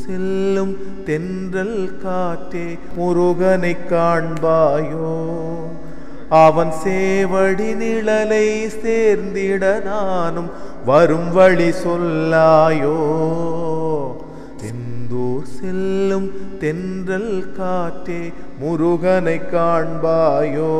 செல்லும் தென்றல் காற்றே முருகனை காண்பாயோ அவன் சேவடி நிழலை சேர்ந்திட நானும் வரும் வழி சொல்லாயோ தெந்தூர் செல்லும் தென்றல் காற்றே முருகனை காண்பாயோ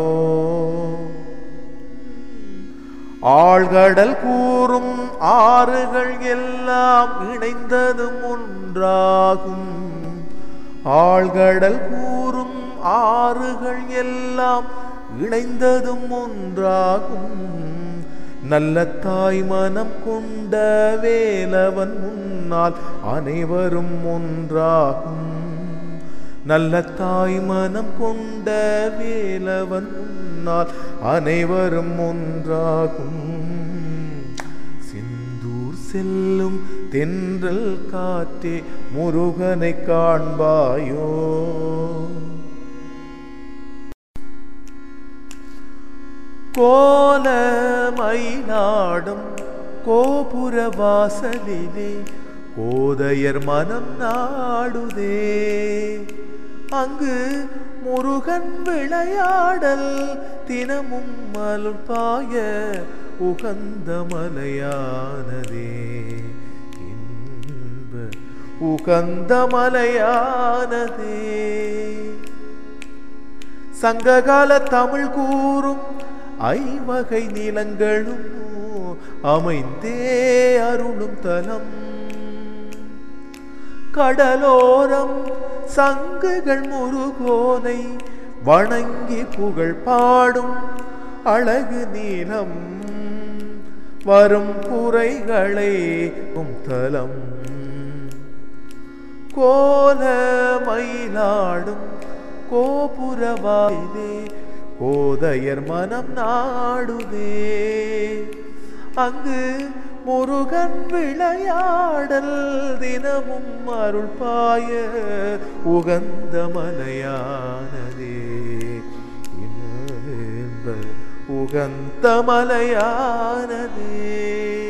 ஆழ்கடல் கூறும் ஆறுகள் எல்லாம் இணைந்ததும் ஒன்றாகும் ஆழ்கடல் கூறும் ஆறுகள் எல்லாம் இணைந்ததும் ஒன்றாகும் நல்ல தாய் மனம் கொண்ட வேலவன் முன்னால் அனைவரும் ஒன்றாகும் நல்ல தாய் மனம் கொண்ட வேலவன் முன்னால் அனைவரும் ஒன்றாகும் சிந்தூர் செல்லும் தென்றல் காற்றே முருகனை காண்பாயோ கோல மயிலாடும் கோபுர வாசலிலே கோதையர் மனம் நாடுதே அங்கு முருகன் விளையாடல் தினமும் மல்பாய உகந்த மலையானதே இன்ப உகந்த மலையானதே சங்ககால தமிழ் கூறும் ஐவகை நிலங்களும் அமைந்தே அருளும் தலம் கடலோரம் சங்குகள் முருகோனை வணங்கி புகழ் பாடும் அழகு நீலம் வரும் குறைகளை உம் தலம் கோல மயிலாடும் கோபுரவாயிலே கோதையர் மனம் நாடுதே அங்கு முருகன் விளையாடல் தினமும் அருள் பாய உகந்த மலையானதே இன்ப உகந்த மலையானதே